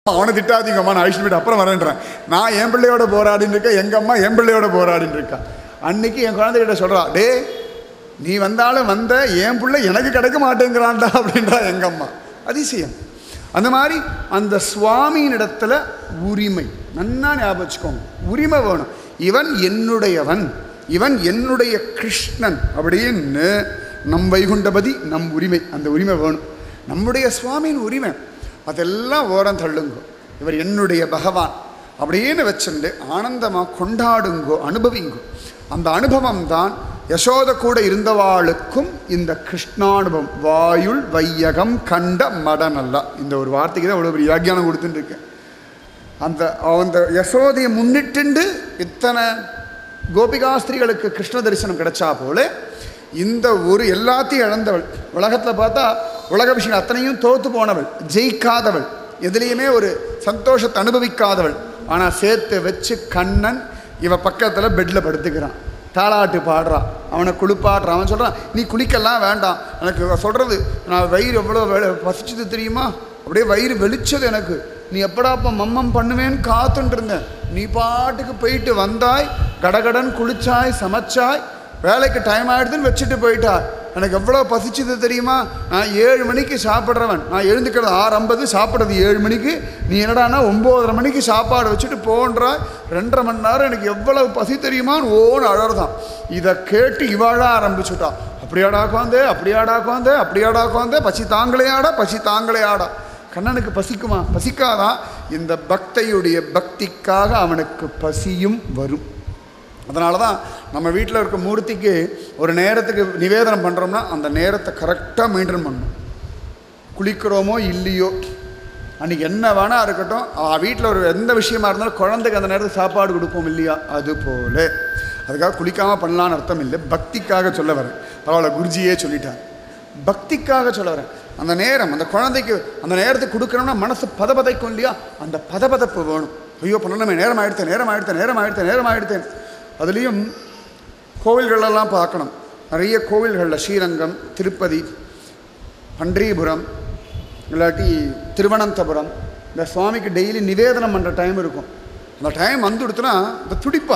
அவனை திட்டாதீங்கம்மா நான் அழிச்சு போயிட்டு அப்புறம் வரேன்றேன் நான் என் பிள்ளையோட போராடின்னு இருக்கேன் எங்க அம்மா என் பிள்ளையோட போராடின்னு இருக்கா அன்னைக்கு என் குழந்தைகிட்ட சொல்றா டே நீ வந்தாலும் வந்த என் பிள்ளை எனக்கு கிடைக்க மாட்டேங்கிறான்டா அப்படின்றா எங்க அம்மா அதிசயம் அந்த மாதிரி அந்த சுவாமியின் இடத்துல உரிமை நன்னா ஞாபகம் வச்சுக்கோங்க உரிமை வேணும் இவன் என்னுடையவன் இவன் என்னுடைய கிருஷ்ணன் அப்படின்னு நம் வைகுண்டபதி நம் உரிமை அந்த உரிமை வேணும் நம்முடைய சுவாமியின் உரிமை அதெல்லாம் ஓரம் தள்ளுங்கோ இவர் என்னுடைய பகவான் அப்படின்னு வச்சுண்டு ஆனந்தமாக கொண்டாடுங்கோ அனுபவிங்கோ அந்த அனுபவம் தான் யசோத கூட இருந்தவாளுக்கும் இந்த கிருஷ்ணானுபவம் வாயுள் வையகம் கண்ட மடனல்லா இந்த ஒரு வார்த்தைக்கு தான் அவ்வளோ பெரிய வியாக்கியானம் கொடுத்துட்டு இருக்கேன் அந்த அந்த யசோதையை முன்னிட்டுண்டு இத்தனை கோபிகாஸ்திரிகளுக்கு கிருஷ்ண தரிசனம் கிடைச்சா போல இந்த ஒரு எல்லாத்தையும் இழந்தவள் உலகத்தில் பார்த்தா உலக விஷயம் அத்தனையும் தோத்து போனவள் ஜெயிக்காதவள் எதுலேயுமே ஒரு சந்தோஷத்தை அனுபவிக்காதவள் ஆனால் சேர்த்து வச்சு கண்ணன் இவ பக்கத்தில் பெட்டில் படுத்துக்கிறான் தாளாட்டு பாடுறான் அவனை குளிப்பாடுறான் அவன் சொல்கிறான் நீ குளிக்கலாம் வேண்டாம் எனக்கு சொல்கிறது நான் வயிறு எவ்வளோ வெ- பசிச்சது தெரியுமா அப்படியே வயிறு வெளிச்சது எனக்கு நீ எப்படாப்பா மம்மம் பண்ணுவேன்னு காத்துட்டு இருந்தேன் நீ பாட்டுக்கு போயிட்டு வந்தாய் கடகடன் குளிச்சாய் சமைச்சாய் வேலைக்கு டைம் ஆயிடுதுன்னு வச்சுட்டு போயிட்டா எனக்கு எவ்வளோ பசிச்சது தெரியுமா நான் ஏழு மணிக்கு சாப்பிட்றவன் நான் எழுந்துக்கிறது ஆறு ஐம்பது சாப்பிட்றது ஏழு மணிக்கு நீ என்னடான்னா ஒம்போதரை மணிக்கு சாப்பாடு வச்சுட்டு போன்றா ரெண்டரை மணி நேரம் எனக்கு எவ்வளவு பசி தெரியுமான்னு ஓன்னு அழறதான் இதை கேட்டு இவாழ ஆரம்பிச்சுட்டா அப்படியாடா குழந்தை அப்படியாடா குழந்தை அப்படியாடா குழந்தை பசி தாங்களையாடா பசி தாங்களையாடா கண்ணனுக்கு பசிக்குமா பசிக்காதான் இந்த பக்தையுடைய பக்திக்காக அவனுக்கு பசியும் வரும் அதனால தான் நம்ம வீட்டில் இருக்க மூர்த்திக்கு ஒரு நேரத்துக்கு நிவேதனம் பண்ணுறோம்னா அந்த நேரத்தை கரெக்டாக மெயின்டைன் பண்ணணும் குளிக்கிறோமோ இல்லையோ அன்றைக்கி என்ன வேணா இருக்கட்டும் வீட்டில் ஒரு எந்த விஷயமா இருந்தாலும் குழந்தைக்கு அந்த நேரத்துக்கு சாப்பாடு கொடுப்போம் இல்லையா அது போல அதுக்காக குளிக்காமல் பண்ணலான்னு அர்த்தம் இல்லை பக்திக்காக சொல்ல வரேன் பரவாயில்ல குருஜியே சொல்லிட்டார் பக்திக்காக சொல்ல வரேன் அந்த நேரம் அந்த குழந்தைக்கு அந்த நேரத்துக்கு கொடுக்கணும்னா மனசு பதபதைக்கும் இல்லையா அந்த பதபதப்பு வேணும் ஐயோ பண்ணணுமே நேரம் ஆயிடுத்தேன் நேரம் ஆயிடுத்தேன் நேரம் ஆயிடுத்தேன் நேரம் ஆயிடுத்தேன் அதுலேயும் கோவில்களெல்லாம் பார்க்கணும் நிறைய கோவில்களில் ஸ்ரீரங்கம் திருப்பதி பன்றிபுரம் இல்லாட்டி திருவனந்தபுரம் இந்த சுவாமிக்கு டெய்லி நிவேதனம் பண்ணுற டைம் இருக்கும் அந்த டைம் வந்து கொடுத்தனா இந்த துடிப்பா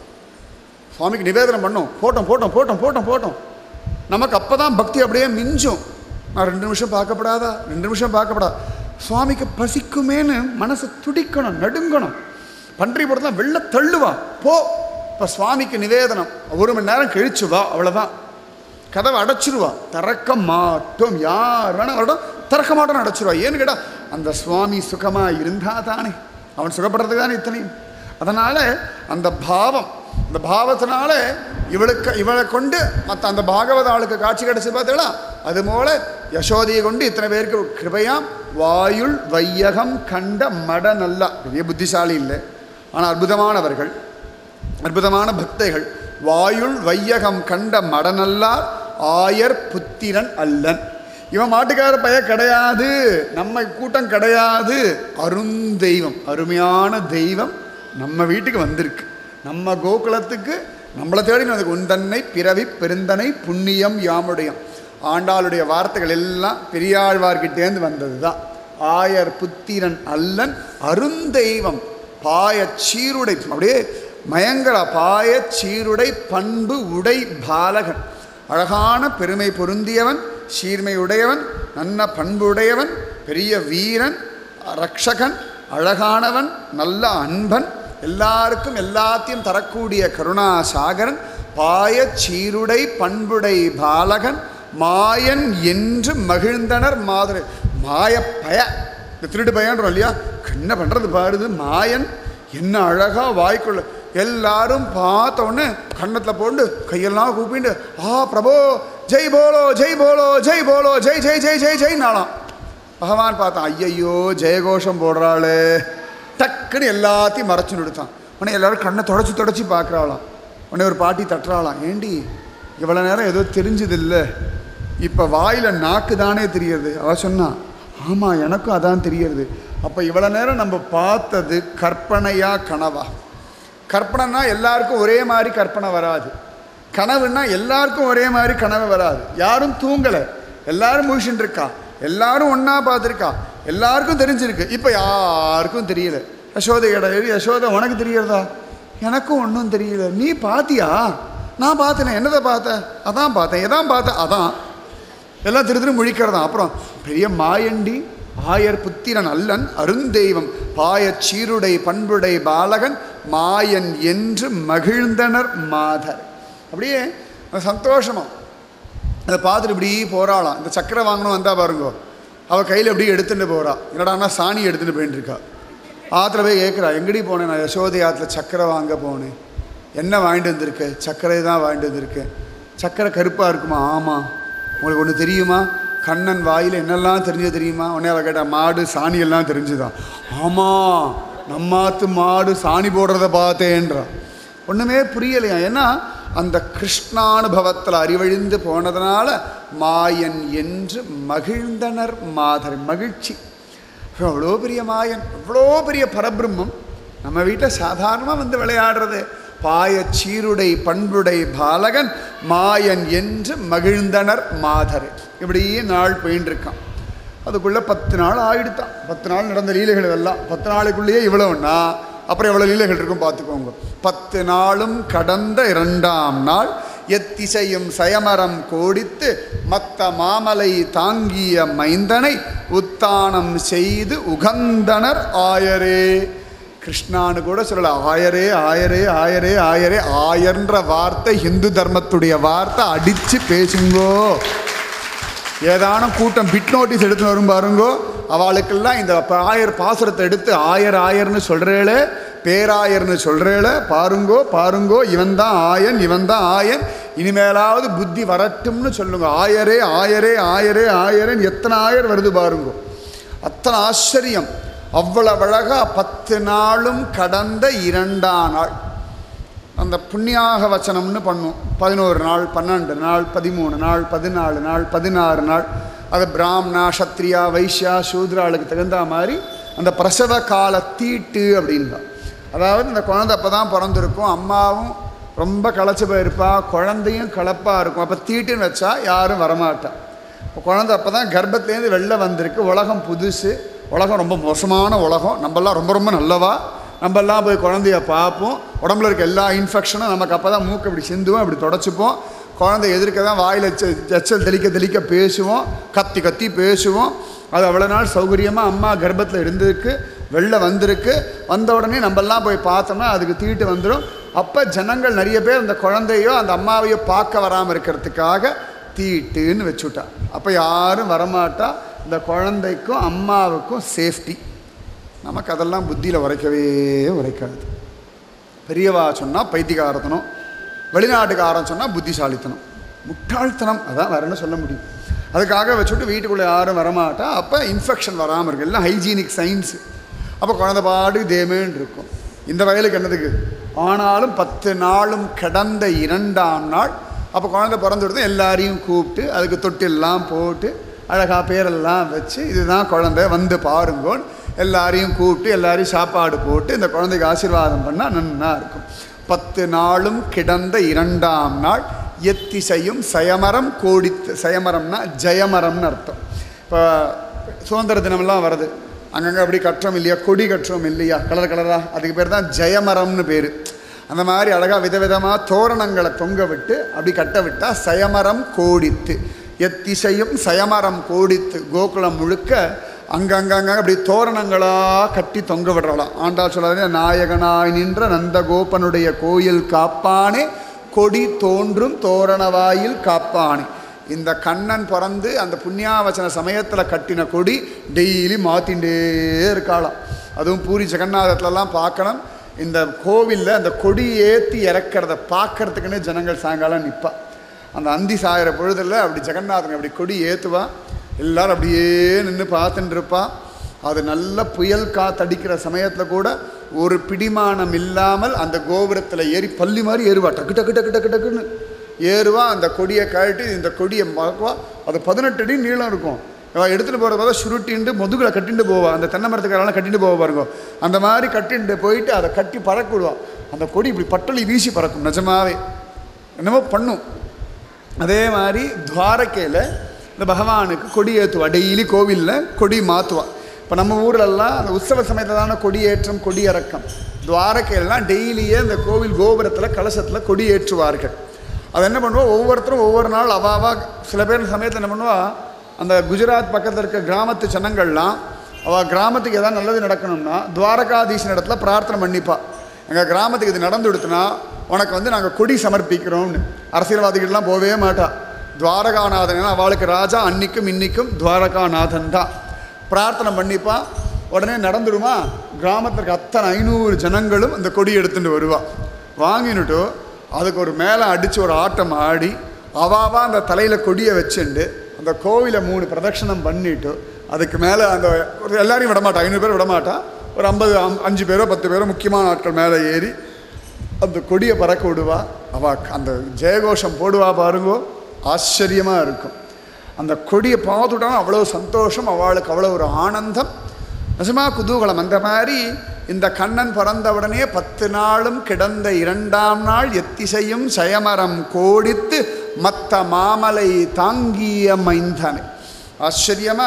சுவாமிக்கு நிவேதனம் பண்ணோம் போட்டோம் போட்டோம் போட்டோம் போட்டோம் போட்டோம் நமக்கு அப்போ தான் பக்தி அப்படியே மிஞ்சும் நான் ரெண்டு நிமிஷம் பார்க்கப்படாதா ரெண்டு நிமிஷம் பார்க்கப்படாதா சுவாமிக்கு பசிக்குமேன்னு மனசு துடிக்கணும் நடுங்கணும் பன்றிபுரத்தில் வெளில தள்ளுவா போ இப்போ சுவாமிக்கு நிவேதனம் ஒரு மணி நேரம் கழிச்சு வா அவ்வளோதான் கதவை அடைச்சிருவா திறக்க மாட்டோம் யார் வேணா வரட்டும் திறக்க மாட்டோம் அடைச்சிருவா ஏன்னு கேட்டா அந்த சுவாமி சுகமா இருந்தா தானே அவன் சுகப்படுறதுக்கு தானே இத்தனையும் அதனால அந்த பாவம் அந்த பாவத்தினால இவளுக்கு இவளை கொண்டு மற்ற அந்த பாகவத ஆளுக்கு காட்சி கிடைச்சு பார்த்தீங்களா அது போல யசோதையை கொண்டு இத்தனை பேருக்கு கிருபையாம் வாயுள் வையகம் கண்ட மட நல்லா பெரிய புத்திசாலி இல்லை ஆனால் அற்புதமானவர்கள் அற்புதமான பக்தைகள் வாயுள் வையகம் கண்ட மடநல்லார் ஆயர் புத்திரன் அல்லன் இவன் மாட்டுக்கார பய கிடையாது நம்ம கூட்டம் கிடையாது அருந்தெய்வம் அருமையான தெய்வம் நம்ம வீட்டுக்கு வந்திருக்கு நம்ம கோகுலத்துக்கு நம்மளை தேடி வந்திருக்கு உந்தன்னை பிறவி பெருந்தனை புண்ணியம் யாமுடையம் ஆண்டாளுடைய வார்த்தைகள் எல்லாம் பெரியாழ்வார்கிட்டேந்து வந்தது தான் ஆயர் புத்திரன் அல்லன் அருந்தெய்வம் பாய சீருடை அப்படியே மயங்கர பாய சீருடை பண்பு உடை பாலகன் அழகான பெருமை பொருந்தியவன் சீர்மை உடையவன் நல்ல பண்புடையவன் பெரிய வீரன் ரக்ஷகன் அழகானவன் நல்ல அன்பன் எல்லாருக்கும் எல்லாத்தையும் தரக்கூடிய கருணாசாகரன் பாய சீருடை பண்புடை பாலகன் மாயன் என்று மகிழ்ந்தனர் மாதிரி மாய பய இந்த திருட்டு பையன்றோம் இல்லையா என்ன பண்ணுறது பாருது மாயன் என்ன அழகா வாய்க்குள்ள எல்லாரும் பார்த்த உடனே கன்னத்தில் போட்டு கையெல்லாம் கூப்பிட்டு ஆ பிரபோ ஜெய் போலோ ஜெய் போலோ ஜெய் போலோ ஜெய் ஜெய் ஜெய் ஜெய் ஜெய் நாளாம் பகவான் பார்த்தான் ஐயையோ ஜெயகோஷம் போடுறாளே டக்குன்னு எல்லாத்தையும் மறைச்சு நிறுத்தான் உடனே எல்லாரும் கண்ணை தொடச்சி தொடச்சி பார்க்குறாளாம் உடனே ஒரு பாட்டி தட்டுறாளாம் ஏண்டி இவ்வளோ நேரம் ஏதோ தெரிஞ்சதில்ல இப்போ வாயில் நாக்கு தானே தெரியுது அவ சொன்னா ஆமாம் எனக்கும் அதான் தெரியறது அப்போ இவ்வளோ நேரம் நம்ம பார்த்தது கற்பனையா கனவா கற்பனைனா எல்லாருக்கும் ஒரே மாதிரி கற்பனை வராது கனவுன்னா எல்லாருக்கும் ஒரே மாதிரி கனவு வராது யாரும் தூங்கலை எல்லாரும் முழிச்சுட்டு இருக்கா எல்லாரும் ஒன்றா பார்த்துருக்கா எல்லாருக்கும் தெரிஞ்சிருக்கு இப்போ யாருக்கும் தெரியல யசோதை இடையே யசோதை உனக்கு தெரியறதா எனக்கும் ஒன்றும் தெரியல நீ பாத்தியா நான் பார்த்தேனே என்னதை பார்த்த அதான் பார்த்தேன் எதான் பார்த்தேன் அதான் எல்லாம் திரு திரு முழிக்கிறதா அப்புறம் பெரிய மாயண்டி ஆயர் புத்திரன் அல்லன் அருந்தெய்வம் பாயச் சீருடை பண்புடை பாலகன் மாயன் என்று மகிழ்ந்தனர் மாதர் அப்படியே அந்த சந்தோஷமா அதை பார்த்துட்டு இப்படி போகிறாளாம் இந்த சக்கரை வாங்கணும் வந்தா பாருங்கோ அவள் கையில் இப்படி எடுத்துட்டு போகிறா என்னடான்னா சாணி எடுத்துட்டு போயிட்டு இருக்கா ஆற்றுல போய் கேட்குறா எங்கடி போனேன் நான் யசோதை ஆற்றுல சக்கரை வாங்க போனேன் என்ன வாங்கிட்டு வந்திருக்க சர்க்கரை தான் வாங்கிட்டு வந்திருக்கேன் சக்கரை கருப்பாக இருக்குமா ஆமாம் உங்களுக்கு ஒன்று தெரியுமா கண்ணன் வாயில் என்னெல்லாம் தெரிஞ்சது தெரியுமா உடனே அவள் கேட்டா மாடு சாணி எல்லாம் தெரிஞ்சுதான் ஆமாம் நம்மாத்து மாடு சாணி போடுறத பார்த்தேன்றா ஒன்றுமே புரியலையா ஏன்னா அந்த கிருஷ்ணானுபவத்தில் அறிவழிந்து போனதுனால மாயன் என்று மகிழ்ந்தனர் மாதர் மகிழ்ச்சி அவ்வளோ பெரிய மாயன் அவ்வளோ பெரிய பரபிரம்மம் நம்ம வீட்டில் சாதாரணமாக வந்து விளையாடுறது பாயச் சீருடை பண்புடை பாலகன் மாயன் என்று மகிழ்ந்தனர் மாதர் இப்படியே நாள் போயின்னு இருக்கான் அதுக்குள்ளே பத்து நாள் ஆயிடுத்தான் பத்து நாள் நடந்த லீலைகள் எல்லாம் பத்து நாளைக்குள்ளேயே இவ்வளவுன்னா அப்புறம் எவ்வளோ லீலைகள் இருக்கும் பார்த்துக்கோங்க பத்து நாளும் கடந்த இரண்டாம் நாள் எத்திசையும் சயமரம் கோடித்து மத்த மாமலை தாங்கிய மைந்தனை உத்தானம் செய்து உகந்தனர் ஆயரே கிருஷ்ணான்னு கூட சொல்லல ஆயரே ஆயரே ஆயரே ஆயரே ஆயர்ன்ற வார்த்தை இந்து தர்மத்துடைய வார்த்தை அடிச்சு பேசுங்கோ ஏதானும் கூட்டம் பிட் நோட்டீஸ் எடுத்துன்னு வரும் பாருங்கோ அவளுக்கெல்லாம் இந்த ப- ஆயர் பாசுரத்தை எடுத்து ஆயர் ஆயர்னு சொல்கிறேளே பேராயர்னு சொல்கிறேள பாருங்கோ பாருங்கோ இவன் தான் ஆயன் இவன் தான் ஆயன் இனிமேலாவது புத்தி வரட்டும்னு சொல்லுங்க ஆயரே ஆயரே ஆயரே ஆயரேன்னு எத்தனை ஆயர் வருது பாருங்கோ அத்தனை ஆச்சரியம் அவ்வளவு அழகா பத்து நாளும் கடந்த இரண்டாம் நாள் அந்த புண்ணியாக வச்சனம்னு பண்ணும் பதினோரு நாள் பன்னெண்டு நாள் பதிமூணு நாள் பதினாலு நாள் பதினாறு நாள் அது பிராமணா சத்ரியா வைஷ்யா சூத்ராளுக்கு தகுந்த மாதிரி அந்த பிரசவ கால தீட்டு அப்படின்பா அதாவது இந்த குழந்தை அப்போ தான் பிறந்திருக்கும் அம்மாவும் ரொம்ப களைச்சு போயிருப்பா குழந்தையும் களைப்பாக இருக்கும் அப்போ தீட்டுன்னு வச்சா யாரும் வரமாட்டா இப்போ குழந்தை அப்போ தான் கர்ப்பத்துலேருந்து வெளில வந்திருக்கு உலகம் புதுசு உலகம் ரொம்ப மோசமான உலகம் நம்மெல்லாம் ரொம்ப ரொம்ப நல்லவா நம்மெல்லாம் போய் குழந்தைய பார்ப்போம் உடம்புல இருக்க எல்லா இன்ஃபெக்ஷனும் நமக்கு அப்போ தான் மூக்கு இப்படி சிந்துவோம் இப்படி தொடச்சிப்போம் குழந்தை எதிர்க்க தான் வாயில் எச்சல் தெளிக்க தெளிக்க பேசுவோம் கத்தி கத்தி பேசுவோம் அது அவ்வளோ நாள் சௌகரியமாக அம்மா கர்ப்பத்தில் இருந்திருக்கு வெளில வந்திருக்கு வந்த உடனே நம்மெல்லாம் போய் பார்த்தோம்னா அதுக்கு தீட்டு வந்துடும் அப்போ ஜனங்கள் நிறைய பேர் அந்த குழந்தையோ அந்த அம்மாவையோ பார்க்க வராமல் இருக்கிறதுக்காக தீட்டுன்னு வச்சுட்டா அப்போ யாரும் வரமாட்டா இந்த குழந்தைக்கும் அம்மாவுக்கும் சேஃப்டி நமக்கு அதெல்லாம் புத்தியில் உரைக்கவே உரைக்காது பெரியவா சொன்னால் பைத்தியகாரத்தனம் வெளிநாட்டுக்காரன் சொன்னால் புத்திசாலித்தனம் முட்டாள்தனம் அதான் வேற என்ன சொல்ல முடியும் அதுக்காக வச்சுட்டு வீட்டுக்குள்ளே யாரும் வரமாட்டா அப்போ இன்ஃபெக்ஷன் வராமல் இருக்கு எல்லாம் ஹைஜீனிக் சயின்ஸு அப்போ குழந்தை பாடு தேமேன்னு இருக்கும் இந்த வயலுக்கு என்னதுக்கு ஆனாலும் பத்து நாளும் கடந்த இரண்டாம் நாள் அப்போ குழந்தை பிறந்துடுது எல்லாரையும் கூப்பிட்டு அதுக்கு தொட்டில்லாம் போட்டு அழகா பேரெல்லாம் வச்சு இதுதான் குழந்தை வந்து பாருங்கோன்னு எல்லாரையும் கூப்பிட்டு எல்லாரையும் சாப்பாடு போட்டு இந்த குழந்தைக்கு ஆசீர்வாதம் பண்ணால் நன்னா இருக்கும் பத்து நாளும் கிடந்த இரண்டாம் நாள் எத்திசையும் சயமரம் கோடித்து சயமரம்னா ஜெயமரம்னு அர்த்தம் இப்போ சுதந்திர தினமெல்லாம் வருது அங்கங்கே அப்படி கட்டுறோம் இல்லையா கொடி கட்டுறோம் இல்லையா கலர் கலரா அதுக்கு பேர் தான் ஜெயமரம்னு பேர் அந்த மாதிரி அழகாக விதவிதமாக தோரணங்களை தொங்க விட்டு அப்படி கட்ட விட்டால் சயமரம் கோடித்து எத்திசையும் சயமரம் கோடித்து கோகுலம் முழுக்க அங்கங்கங்க அப்படி தோரணங்களாக கட்டி தொங்க விடுறலாம் ஆண்டாள் சொல்லாதே நாயகனாய் நின்ற நந்தகோபனுடைய கோயில் காப்பானே கொடி தோன்றும் தோரணவாயில் காப்பானே இந்த கண்ணன் பிறந்து அந்த புண்ணியாவச்சன சமயத்தில் கட்டின கொடி டெய்லி மாற்றிண்டே இருக்காளாம் அதுவும் பூரி ஜெகநாதத்துலலாம் பார்க்கணும் இந்த கோவிலில் அந்த கொடி ஏற்றி இறக்கிறத பார்க்கறதுக்குன்னே ஜனங்கள் சாயங்காலம் நிற்பா அந்த அந்தி சாயிற பொழுதில் அப்படி ஜெகநாதன் அப்படி கொடி ஏற்றுவா எல்லாரும் அப்படியே நின்று பார்த்துட்டு இருப்பா அது நல்ல புயல் காத்தடிக்கிற சமயத்தில் கூட ஒரு பிடிமானம் இல்லாமல் அந்த கோபுரத்தில் ஏறி பள்ளி மாதிரி ஏறுவா டக்கு டக்கு டக்கு டக்கு டக்குன்னு ஏறுவா அந்த கொடியை கழட்டி இந்த கொடியை பார்க்குவா அது பதினெட்டு அடி நீளம் இருக்கும் இவ எடுத்துகிட்டு போகிறத பார்த்தா சுருட்டின்ட்டு முதுகுல கட்டிட்டு போவா அந்த தென்னை மரத்துக்காரெல்லாம் கட்டிட்டு போவா பாருங்க அந்த மாதிரி கட்டிட்டு போயிட்டு அதை கட்டி பறக்க விடுவா அந்த கொடி இப்படி பட்டளி வீசி பறக்கும் நிஜமாவே என்னமோ பண்ணும் அதே மாதிரி துவாரகையில் இந்த பகவானுக்கு கொடி ஏற்றுவா டெய்லி கோவிலில் கொடி மாற்றுவா இப்போ நம்ம ஊர்லெல்லாம் அந்த உற்சவ சமயத்தில் தானே கொடியேற்றம் கொடியிறக்கம் துவாரகையெல்லாம் டெய்லியே இந்த கோவில் கோபுரத்தில் கலசத்தில் கொடி ஏற்றுவார்கள் அது என்ன பண்ணுவோம் ஒவ்வொருத்தரும் ஒவ்வொரு நாள் அவாவா சில பேர் சமயத்தில் என்ன பண்ணுவா அந்த குஜராத் பக்கத்தில் இருக்க கிராமத்து ஜனங்கள்லாம் அவள் கிராமத்துக்கு ஏதாவது நல்லது நடக்கணும்னா துவாரகாதீசன் இடத்துல பிரார்த்தனை பண்ணிப்பா எங்கள் கிராமத்துக்கு இது நடந்து கொடுத்தனா உனக்கு வந்து நாங்கள் கொடி சமர்ப்பிக்கிறோம்னு அரசியல்வாதிகள்லாம் போகவே மாட்டா துவாரகாநாதன் ஏன்னா அவளுக்கு ராஜா அன்னிக்கும் இன்னிக்கும் துவாரகாநாதன் தான் பிரார்த்தனை பண்ணிப்பா உடனே நடந்துடுமா கிராமத்தில் இருக்க அத்தனை ஐநூறு ஜனங்களும் அந்த கொடி எடுத்துட்டு வருவா வாங்கினுட்டு அதுக்கு ஒரு மேலே அடித்து ஒரு ஆட்டம் ஆடி அவாவா அந்த தலையில் கொடியை வச்சுண்டு அந்த கோவிலை மூணு பிரதட்சணம் பண்ணிட்டு அதுக்கு மேலே அந்த ஒரு எல்லாரையும் விடமாட்டா ஐநூறு பேர் விடமாட்டா ஒரு ஐம்பது அஞ்சு பேரோ பத்து பேரோ முக்கியமான ஆட்கள் மேலே ஏறி அந்த கொடியை பறக்க விடுவா அவ அந்த ஜெயகோஷம் போடுவா பாருங்கோ ஆச்சரியமாக இருக்கும் அந்த கொடியை பார்த்துட்டாலும் அவ்வளோ சந்தோஷம் அவளுக்கு அவ்வளோ ஒரு ஆனந்தம் நிஜமா குதூகலம் அந்த மாதிரி இந்த கண்ணன் பிறந்த உடனே பத்து நாளும் கிடந்த இரண்டாம் நாள் எத்திசையும் சயமரம் கோடித்து மத்த மாமலை தாங்கிய மைந்தனை ஆச்சரியமா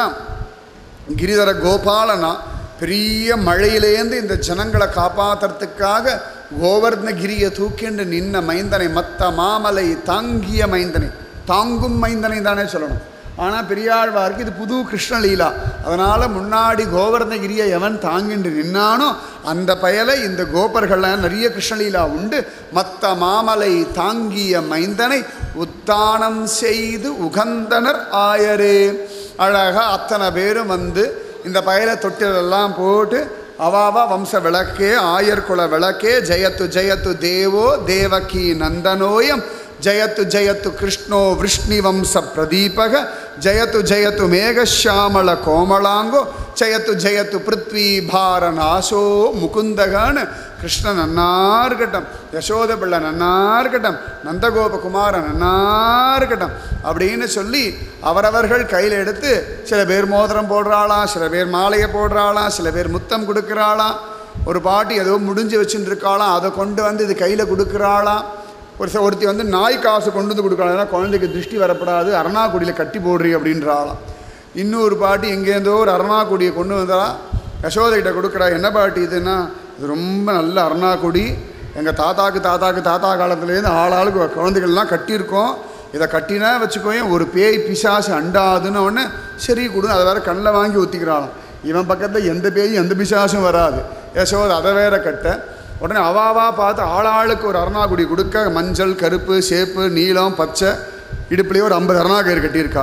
கிரிதர கோபாலனா பெரிய மழையிலேந்து இந்த ஜனங்களை காப்பாத்துறதுக்காக கோவர்ணகிரியை தூக்கிண்டு நின்ன மைந்தனை மத்த மாமலை தாங்கிய மைந்தனை தாங்கும் மைந்தனை தானே சொல்லணும் ஆனால் பெரியாழ்வாருக்கு இது புது கிருஷ்ணலீலா அதனால் முன்னாடி கோவர்ணகிரியை எவன் தாங்கிண்டு நின்னானோ அந்த பயலை இந்த கோபர்கள்லாம் நிறைய கிருஷ்ணலீலா உண்டு மத்த மாமலை தாங்கிய மைந்தனை உத்தானம் செய்து உகந்தனர் ஆயரே அழகா அத்தனை பேரும் வந்து இந்த பயலை தொட்டிலெல்லாம் போட்டு அவாவா வம்ச விளக்கே ஆயர் குல விளக்கே ஜெயத்து ஜெயத்து தேவோ தேவகி நந்தனோயம் ஜெயத்து ஜெயத்து கிருஷ்ணோ விஷ்ணிவம்ச பிரதீபக ஜெயத்து ஜெயத்து மேகஷாமள கோமளாங்கோ ஜெயத்து ஜெயத்து பிருத்வி பார நாசோ முகுந்தகான்னு கிருஷ்ணன் நன்னா இருக்கட்டும் யசோத பிள்ளை நன்னா இருக்கட்டும் நந்தகோபகுமாரன் நன்னா இருக்கட்டும் அப்படின்னு சொல்லி அவரவர்கள் கையில் எடுத்து சில பேர் மோதிரம் போடுறாளாம் சில பேர் மாலையை போடுறாளாம் சில பேர் முத்தம் கொடுக்குறாளாம் ஒரு பாட்டி ஏதோ முடிஞ்சு வச்சுட்டு இருக்காளாம் அதை கொண்டு வந்து இது கையில் கொடுக்குறாளாம் ஒரு சில ஒருத்தி வந்து நாய் காசு கொண்டு வந்து கொடுக்கலாம் ஏன்னா குழந்தைக்கு திருஷ்டி வரப்படாது அரணாக்குடியில் கட்டி போடுறி அப்படின்றாளாம் இன்னொரு பாட்டி எங்கேருந்தோ ஒரு அரணாக்குடியை கொண்டு வந்தா யசோதைகிட்ட கொடுக்குறா என்ன பாட்டி இதுன்னா இது ரொம்ப நல்ல அரணாக்குடி எங்கள் தாத்தாக்கு தாத்தாக்கு தாத்தா காலத்துலேருந்து ஆளாளுக்கு குழந்தைகள்லாம் கட்டியிருக்கோம் இதை கட்டினா வச்சுக்கோயேன் ஒரு பேய் பிசாசு அண்டாதுன்னு உடனே சரி கொடு அதை வேற கண்ணில் வாங்கி ஊற்றிக்கிறாளாம் இவன் பக்கத்தில் எந்த பேயும் எந்த பிசாசும் வராது யசோதை அதை வேற கட்ட உடனே அவாவா பார்த்து ஆளாளுக்கு ஒரு அருணாக்குடி கொடுக்க மஞ்சள் கருப்பு சேப்பு நீலம் பச்சை இடுப்புலேயே ஒரு ஐம்பது அருணாக்கயிறு கட்டியிருக்கா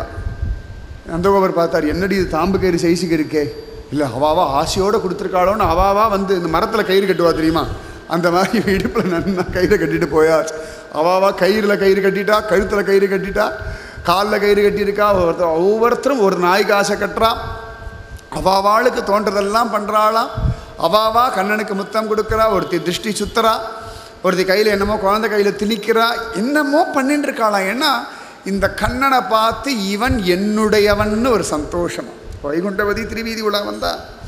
நந்தகோபர் பார்த்தார் என்னடி இது தாம்பு கயிறு சைஸுக்கு இருக்கே இல்லை அவாவா ஆசையோடு கொடுத்துருக்காளோன்னு அவாவா வந்து இந்த மரத்தில் கயிறு கட்டுவா தெரியுமா அந்த மாதிரி இடுப்பில் நன்னா கயிறை கட்டிட்டு போயாச்சு அவாவா கயிறில் கயிறு கட்டிட்டா கழுத்தில் கயிறு கட்டிட்டா காலில் கயிறு கட்டியிருக்கா ஒவ்வொருத்தர் ஒவ்வொருத்தரும் ஒரு நாய்க்கு ஆசை கட்டுறா அவாவாளுக்கு தோன்றதெல்லாம் பண்ணுறாளாம் அவாவா கண்ணனுக்கு முத்தம் கொடுக்குறா ஒருத்தி திருஷ்டி சுத்துறா ஒருத்தி கையில் என்னமோ குழந்தை கையில் திணிக்கிறா என்னமோ பண்ணிட்டு இருக்காளாம் ஏன்னா இந்த கண்ணனை பார்த்து இவன் என்னுடையவன்னு ஒரு சந்தோஷம் வைகுண்டவதி திருவீதி உலா வந்தா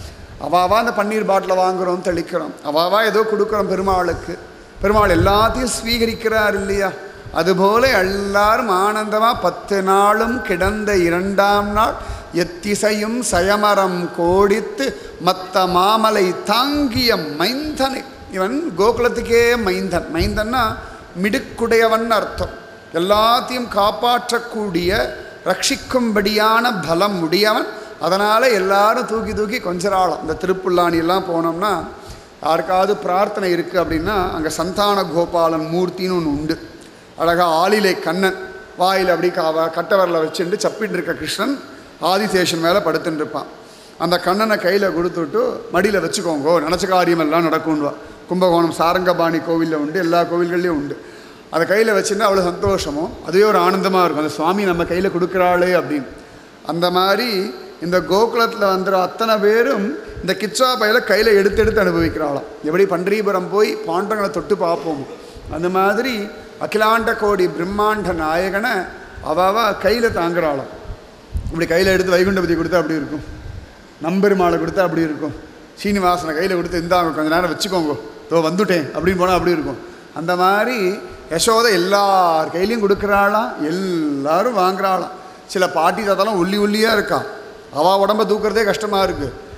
அவாவா அந்த பன்னீர் பாட்டில் வாங்குறோம் தெளிக்கிறோம் அவாவா ஏதோ கொடுக்குறோம் பெருமாளுக்கு பெருமாள் எல்லாத்தையும் ஸ்வீகரிக்கிறார் இல்லையா அதுபோல எல்லாரும் ஆனந்தமாக பத்து நாளும் கிடந்த இரண்டாம் நாள் எத்திசையும் சயமரம் கோடித்து மத்த மாமலை தாங்கிய மைந்தனை இவன் கோகுலத்துக்கே மைந்தன் மைந்தன்னா மிடுக்குடையவன் அர்த்தம் எல்லாத்தையும் காப்பாற்றக்கூடிய ரட்சிக்கும்படியான பலம் உடையவன் அதனால் எல்லாரும் தூக்கி தூக்கி கொஞ்சராளம் இந்த திருப்புல்லாணி எல்லாம் போனோம்னா யாருக்காவது பிரார்த்தனை இருக்குது அப்படின்னா அங்கே சந்தான கோபாலன் மூர்த்தின்னு ஒன்று உண்டு அழகாக ஆளிலை கண்ணன் வாயில் அப்படி கா கட்டவரில் வச்சுட்டு சப்பிட்டு இருக்க கிருஷ்ணன் ஆதிசேஷன் மேலே படுத்துட்டு இருப்பான் அந்த கண்ணனை கையில் கொடுத்துட்டு மடியில் வச்சுக்கோங்கோ நினச்ச காரியம் எல்லாம் நடக்கும்வா கும்பகோணம் சாரங்கபாணி கோவிலில் உண்டு எல்லா கோவில்கள்லேயும் உண்டு அதை கையில் வச்சுருந்தா அவ்வளோ சந்தோஷமும் அதுவே ஒரு ஆனந்தமாக இருக்கும் அந்த சுவாமி நம்ம கையில் கொடுக்குறாளே அப்படின்னு அந்த மாதிரி இந்த கோகுலத்தில் வந்துற அத்தனை பேரும் இந்த கிச்சா பையில கையில் எடுத்து எடுத்து அனுபவிக்கிறாளாம் எப்படி பண்டீபுரம் போய் பாண்டங்களை தொட்டு பார்ப்போம் அந்த மாதிரி அகிலாண்ட கோடி பிரம்மாண்ட நாயகனை அவாவா கையில் தாங்குறாளாம் இப்படி கையில் எடுத்து வைகுண்டபதி கொடுத்தா அப்படி இருக்கும் நம்பெருமாளை கொடுத்தா அப்படி இருக்கும் சீனிவாசனை கையில் கொடுத்து இந்தாங்க கொஞ்ச நேரம் வச்சுக்கோங்க தோ வந்துட்டேன் அப்படின்னு போனால் அப்படி இருக்கும் அந்த மாதிரி யசோதை எல்லார் கையிலையும் கொடுக்குறாளாம் எல்லாரும் வாங்குறாளாம் சில பாட்டி தாத்தாலாம் ஒல்லி ஒல்லியாக இருக்கா அவள் உடம்ப தூக்குறதே கஷ்டமாக இருக்குது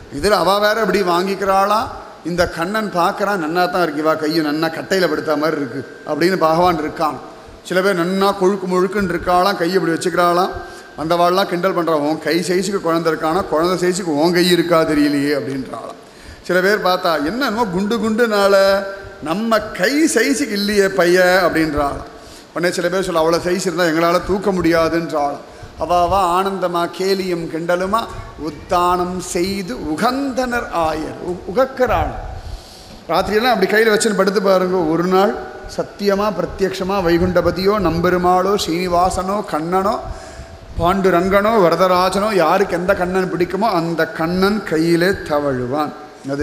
இதில் அவள் வேற இப்படி வாங்கிக்கிறாளாம் இந்த கண்ணன் பார்க்குறான் நன்னா தான் இருக்கு இவா கையை நன்னா கட்டையில் படுத்த மாதிரி இருக்கு அப்படின்னு பகவான் இருக்கான் சில பேர் நன்னா கொழுக்கு முழுக்குன்னு இருக்காளாம் கையை இப்படி வச்சுக்கிறாளாம் அந்த வாள்லாம் கிண்டல் பண்ணுறான் உன் கை சைஸுக்கு குழந்தை இருக்கானா குழந்தை சைஸுக்கு உன் கை இருக்கா தெரியலையே அப்படின்றாளாம் சில பேர் பார்த்தா என்னமோ குண்டு குண்டுனால நம்ம கை சைஸுக்கு இல்லையே பைய அப்படின்றாளாம் உடனே சில பேர் சொல்ல அவ்வளோ சைஸ் இருந்தால் எங்களால் தூக்க முடியாதுன்றாளாம் அவ அவ ஆனந்தமா கேலியும் கிண்டலுமா உத்தானம் செய்து உகந்தனர் ஆயர் உ- உகக்கிறாள் ராத்திரியெல்லாம் அப்படி கையில் வச்சுன்னு படுத்து பாருங்க ஒரு நாள் சத்தியமாக பிரத்யக்ஷமாக வைகுண்டபதியோ நம்பெருமாளோ ஸ்ரீனிவாசனோ கண்ணனோ பாண்டுரங்கனோ வரதராஜனோ யாருக்கு எந்த கண்ணன் பிடிக்குமோ அந்த கண்ணன் கையிலே தவழுவான் அது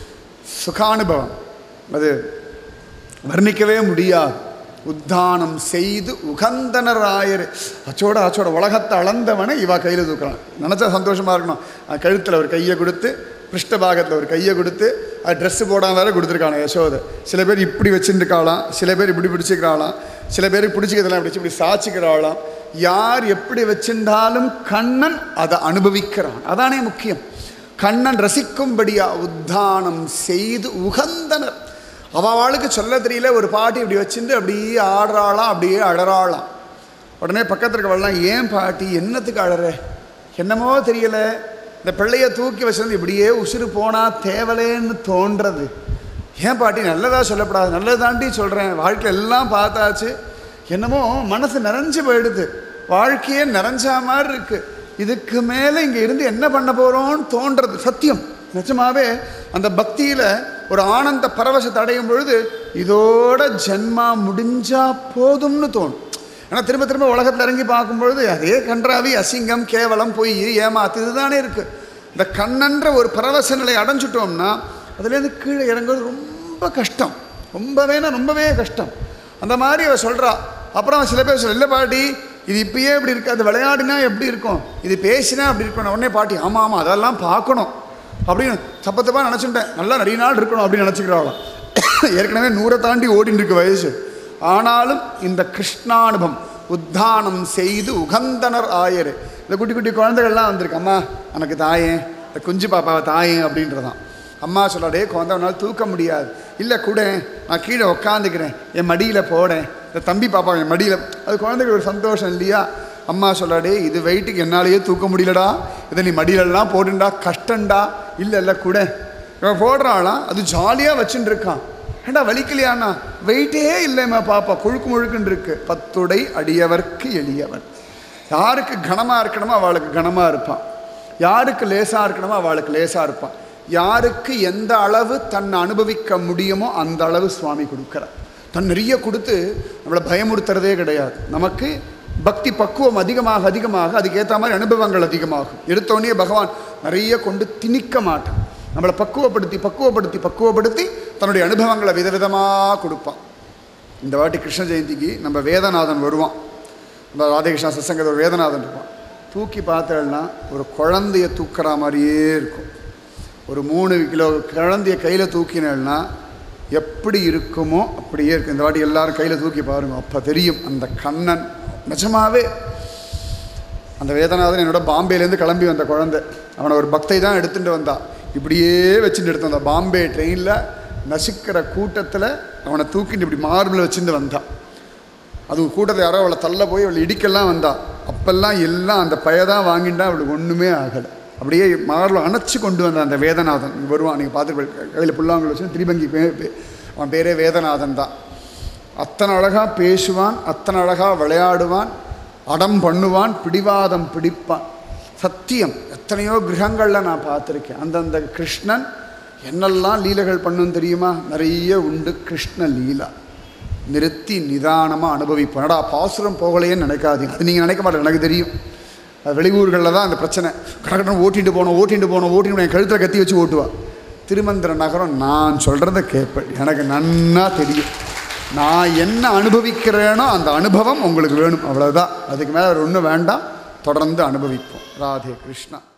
சுகானுபவம் அது வர்ணிக்கவே முடியாது உத்தானம் செய்து உகந்தனராயர் அச்சோட அச்சோட உலகத்தை அளந்தவனை இவா கையில் தூக்கலாம் நினச்சா சந்தோஷமாக இருக்கணும் அது கழுத்தில் ஒரு கையை கொடுத்து பிருஷ்டபாகத்தில் ஒரு கையை கொடுத்து அது ட்ரெஸ்ஸு போடாம வேற கொடுத்துருக்காங்க யசோதை சில பேர் இப்படி வச்சுருக்காளாம் சில பேர் இப்படி பிடிச்சிக்கிறாளாம் சில பேருக்கு பிடிச்சிக்கிறதெல்லாம் இப்படி இப்படி சாச்சிக்கிறாளாம் யார் எப்படி வச்சிருந்தாலும் கண்ணன் அதை அனுபவிக்கிறான் அதானே முக்கியம் கண்ணன் ரசிக்கும்படியா உத்தானம் செய்து உகந்தனர் அவளுக்கு சொல்ல தெரியல ஒரு பாட்டி இப்படி வச்சுட்டு அப்படியே ஆடுறாளாம் அப்படியே அழறாளாம் உடனே பக்கத்தில் இருக்கவெல்லாம் ஏன் பாட்டி என்னத்துக்கு அழற என்னமோ தெரியல இந்த பிள்ளைய தூக்கி வச்சிருந்து இப்படியே உசுறு போனா தேவலேன்னு தோன்றது ஏன் பாட்டி நல்லதா சொல்லப்படாது நல்லது தாண்டி சொல்கிறேன் வாழ்க்கை எல்லாம் பார்த்தாச்சு என்னமோ மனசு நிறைஞ்சு போயிடுது வாழ்க்கையே நிறைஞ்சா மாதிரி இருக்கு இதுக்கு மேலே இங்கே இருந்து என்ன பண்ண போகிறோம்னு தோன்றது சத்தியம் நிஜமாவே அந்த பக்தியில் ஒரு ஆனந்த பரவசத்தை அடையும் பொழுது இதோட ஜென்மா முடிஞ்சா போதும்னு தோணும் ஆனால் திரும்ப திரும்ப உலகத்தில் இறங்கி பார்க்கும்பொழுது அதே கன்றாவி அசிங்கம் கேவலம் பொய் ஏமாத்து இதுதானே இருக்குது இந்த கண்ணன்ற ஒரு பரவச நிலை அடைஞ்சிட்டோம்னா அதுலேருந்து கீழே இறங்குறது ரொம்ப கஷ்டம் ரொம்பவேனா ரொம்பவே கஷ்டம் அந்த மாதிரி அவ சொல்கிறா அப்புறம் சில பேர் சொல்ல இல்லை பாட்டி இது இப்பயே இப்படி இருக்கு அது விளையாடினா எப்படி இருக்கும் இது பேசினா அப்படி இருக்கணும் உடனே பாட்டி ஆமாம் ஆமாம் அதெல்லாம் பார்க்கணும் அப்படின்னு தப்ப தப்பாக நினச்சிட்டேன் நல்லா நிறைய நாள் இருக்கணும் அப்படின்னு நினச்சிக்கிறாளாம் ஏற்கனவே நூறை தாண்டி ஓடின்னு இருக்கு வயசு ஆனாலும் இந்த கிருஷ்ணானுபம் உத்தானம் செய்து உகந்தனர் ஆயர் இந்த குட்டி குட்டி குழந்தைகள்லாம் வந்திருக்கு அம்மா எனக்கு தாயேன் இந்த குஞ்சு பாப்பாவை தாயேன் அப்படின்றதான் அம்மா சொல்லாடே குழந்தைனால தூக்க முடியாது இல்லை கூட நான் கீழே உக்காந்துக்கிறேன் என் மடியில் போடேன் இந்த தம்பி பாப்பா என் மடியில் அது குழந்தைக்கு ஒரு சந்தோஷம் இல்லையா அம்மா சொல்லாடே இது வெயிட்டுக்கு என்னாலேயே தூக்க முடியலடா இதை நீ மடியிலலாம் போடுண்டா கஷ்டண்டா இல்லை இல்லை கூட இவன் போடுறாளாம் அது ஜாலியாக வச்சுட்டு இருக்கான் ஏண்டா வலிக்கலையாண்ணா வெயிட்டே இல்லைம்மா பாப்பா கொழுக்கு முழுக்குன்னு இருக்கு பத்துடை அடியவர்க்கு எளியவன் யாருக்கு கனமாக இருக்கணுமோ அவளுக்கு கனமாக இருப்பான் யாருக்கு லேசாக இருக்கணுமோ அவளுக்கு லேசாக இருப்பான் யாருக்கு எந்த அளவு தன்னை அனுபவிக்க முடியுமோ அந்த அளவு சுவாமி கொடுக்குறார் தன் நிறைய கொடுத்து நம்மளை பயமுறுத்துறதே கிடையாது நமக்கு பக்தி பக்குவம் அதிகமாக அதிகமாக அதுக்கேற்ற மாதிரி அனுபவங்கள் அதிகமாகும் எடுத்தோடனே பகவான் நிறைய கொண்டு திணிக்க மாட்டான் நம்மளை பக்குவப்படுத்தி பக்குவப்படுத்தி பக்குவப்படுத்தி தன்னுடைய அனுபவங்களை விதவிதமாக கொடுப்பான் இந்த வாட்டி கிருஷ்ண ஜெயந்திக்கு நம்ம வேதநாதன் வருவான் நம்ம ராதகிருஷ்ணா சத்சங்கத்தில் ஒரு வேதநாதன் இருப்பான் தூக்கி பார்த்தேன்னா ஒரு குழந்தைய தூக்குற மாதிரியே இருக்கும் ஒரு மூணு கிலோ குழந்தைய கையில் தூக்கினேன்னா எப்படி இருக்குமோ அப்படியே இருக்கும் இந்த வாட்டி எல்லாரும் கையில் தூக்கி பாருங்க அப்போ தெரியும் அந்த கண்ணன் நிஜமாவே அந்த வேதநாதன் என்னோட பாம்பேலேருந்து கிளம்பி வந்த குழந்தை அவனை ஒரு பக்தை தான் எடுத்துகிட்டு வந்தான் இப்படியே வச்சுட்டு எடுத்து வந்தான் பாம்பே ட்ரெயினில் நசுக்கிற கூட்டத்தில் அவனை தூக்கிட்டு இப்படி மார்பில் வச்சுட்டு வந்தான் அது கூட்டத்தில் யாரோ அவளை தள்ள போய் அவளை இடிக்கெல்லாம் வந்தா அப்பெல்லாம் எல்லாம் அந்த பயதான் வாங்கிட்டா அவளுக்கு ஒன்றுமே ஆகலை அப்படியே மாரில் அணைச்சி கொண்டு வந்த அந்த வேதநாதன் இங்க வருவான் நீங்கள் பார்த்துட்டு கையில் புல்லாங்குழல் வச்சு திரிபங்கி பே பே- அவன் பேரே வேதநாதன் தான் அத்தனை அழகாக பேசுவான் அத்தனை அழகாக விளையாடுவான் அடம் பண்ணுவான் பிடிவாதம் பிடிப்பான் சத்தியம் எத்தனையோ கிரகங்களில் நான் பார்த்துருக்கேன் அந்தந்த கிருஷ்ணன் என்னெல்லாம் லீலைகள் பண்ணும் தெரியுமா நிறைய உண்டு கிருஷ்ண லீலா நிறுத்தி நிதானமாக அனுபவிப்போம் என்னடா பாசுரம் போகலையேன்னு நினைக்காதீங்க அது நீங்கள் நினைக்க மாட்டேங்க எனக்கு தெரியும் அது வெளியூர்களில் தான் அந்த பிரச்சனை கடற்கடன் ஓட்டிட்டு போனோம் ஓட்டிட்டு போனோம் ஓட்டிட்டு போனோம், என் கழுத்தில் கத்தி வச்சு ஓட்டுவா திருமந்திர நகரம் நான் சொல்கிறத கேட்பேன் எனக்கு நன்னா தெரியும் நான் என்ன அனுபவிக்கிறேனோ அந்த அனுபவம் உங்களுக்கு வேணும் அவ்வளோதான் அதுக்கு மேலே வேறு ஒன்றும் வேண்டாம் தொடர்ந்து அனுபவிப்போம் ராதே கிருஷ்ணா